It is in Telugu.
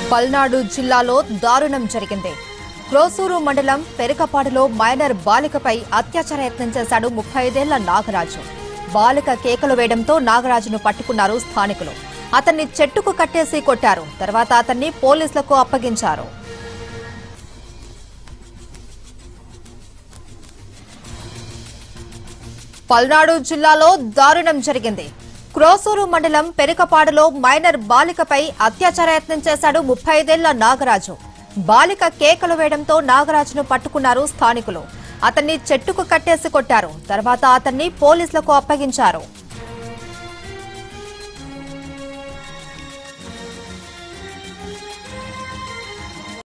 పల్నాడు జిల్లాలో దారుణం జరిగింది క్రోసూరు మండలం పెరకపాడులో మైనర్ బాలికపై అత్యాచార యత్నం చేశాడు ముప్పై ఐదేళ్ల నాగరాజు బాలిక కేకలు వేయడంతో నాగరాజును పట్టుకున్నారు స్థానికులు అతన్ని చెట్టుకు కట్టేసి కొట్టారు తర్వాత అతన్ని పోలీసులకు అప్పగించారు పల్నాడు జిల్లాలో దారుణం జరిగింది క్రోసూరు మండలం పెరికపాడులో మైనర్ బాలికపై అత్యాచార యత్నం చేశాడు ముప్పై ఐదేళ్ల నాగరాజు బాలిక కేకలు వేయడంతో నాగరాజును పట్టుకున్నారు స్థానికులు అతన్ని చెట్టుకు కట్టేసి కొట్టారు తర్వాత అతన్ని పోలీసులకు అప్పగించారు